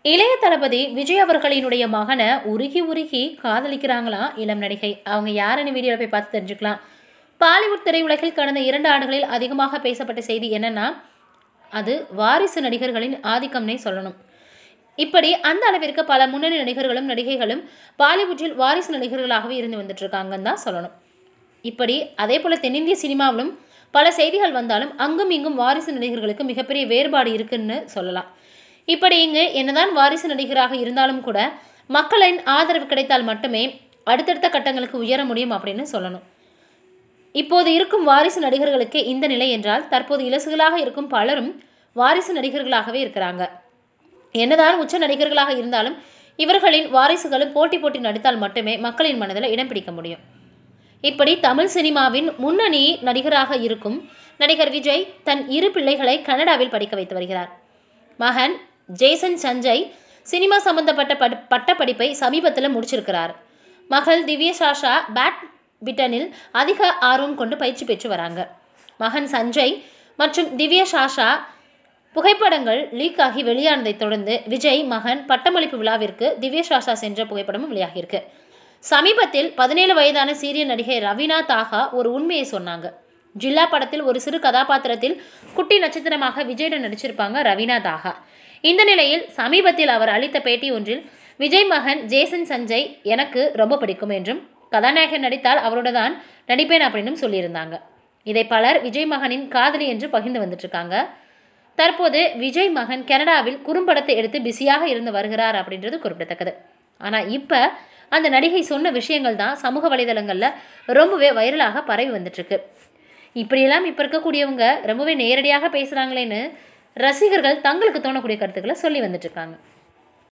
இளைய தளபதி விஜய் அவர்களினுடைய மகனை உருகி உருகி காதலிக்கிறாங்களாம் இளம் நடிகை அவங்க யாருன்னு வீடியோவில் போய் பார்த்து தெரிஞ்சுக்கலாம் பாலிவுட் திரையுலகில் கடந்த இரண்டு ஆண்டுகளில் அதிகமாக பேசப்பட்ட செய்தி என்னன்னா அது வாரிசு நடிகர்களின் ஆதிக்கம்னே சொல்லணும் இப்படி அந்த அளவிற்கு பல முன்னணி நடிகர்களும் நடிகைகளும் பாலிவுட்டில் வாரிசு நடிகர்களாகவே இருந்து வந்துட்டு இருக்காங்கன்னு தான் சொல்லணும் இப்படி அதே போல் தென்னிந்திய சினிமாவிலும் பல செய்திகள் வந்தாலும் அங்கும் இங்கும் வாரிசு நடிகர்களுக்கு மிகப்பெரிய வேறுபாடு இருக்குன்னு சொல்லலாம் இப்படி இங்கு என்னதான் வாரிசு நடிகராக இருந்தாலும் கூட மக்களின் ஆதரவு கிடைத்தால் மட்டுமே அடுத்தடுத்த கட்டங்களுக்கு உயர முடியும் அப்படின்னு சொல்லணும் இப்போது இருக்கும் வாரிசு நடிகர்களுக்கு இந்த நிலை என்றால் தற்போது இலசுகளாக இருக்கும் பலரும் வாரிசு நடிகர்களாகவே இருக்கிறாங்க என்னதான் உச்ச நடிகர்களாக இருந்தாலும் இவர்களின் வாரிசுகளும் போட்டி போட்டி நடித்தால் மட்டுமே மக்களின் மனதில் இடம் பிடிக்க முடியும் இப்படி தமிழ் சினிமாவின் முன்னணி நடிகராக இருக்கும் நடிகர் விஜய் தன் இரு பிள்ளைகளை கனடாவில் படிக்க வைத்து வருகிறார் மகன் ஜேசன் சஞ்சய் சினிமா சம்பந்தப்பட்ட பட் பட்டப்படிப்பை சமீபத்தில் முடிச்சிருக்கிறார் மகள் திவ்ய சாஷா பேட்மிட்டனில் அதிக ஆர்வம் கொண்டு பயிற்சி பெற்று வராங்க மகன் சஞ்சய் மற்றும் திவ்ய சாஷா புகைப்படங்கள் லீக் ஆகி வெளியானதைத் தொடர்ந்து விஜய் மகன் பட்டமளிப்பு விழாவிற்கு திவ்ய சாஷா சென்ற புகைப்படமும் வெளியாகியிருக்கு சமீபத்தில் பதினேழு வயதான சீரிய நடிகை ரவீனா தாகா ஒரு உண்மையை சொன்னாங்க ஜில்லா படத்தில் ஒரு சிறு கதாபாத்திரத்தில் குட்டி நட்சத்திரமாக விஜயுடன் நடிச்சிருப்பாங்க ரவீனா தாகா இந்த நிலையில் சமீபத்தில் அவர் அளித்த பேட்டி ஒன்றில் விஜய் மகன் ஜேசன் சஞ்சய் எனக்கு ரொம்ப பிடிக்கும் என்றும் கதாநாயகன் நடித்தால் அவரோட தான் நடிப்பேன் அப்படின்னும் சொல்லியிருந்தாங்க இதை பலர் விஜய் மகனின் காதலி என்று பகிர்ந்து வந்துட்டு இருக்காங்க தற்போது விஜய் மகன் கனடாவில் குறும்படத்தை எடுத்து பிஸியாக இருந்து வருகிறார் அப்படின்றது குறிப்பிடத்தக்கது ஆனால் இப்போ அந்த நடிகை சொன்ன விஷயங்கள் தான் சமூக வலைதளங்களில் ரொம்பவே வைரலாக பரவி வந்துட்டுருக்கு இப்படியெல்லாம் இப்போ இருக்கக்கூடியவங்க ரொம்பவே நேரடியாக பேசுகிறாங்களேன்னு ரசிகர்கள் தங்களுக்கு தோணக்கூடிய கருத்துக்களை சொல்லி வந்துட்டுருக்காங்க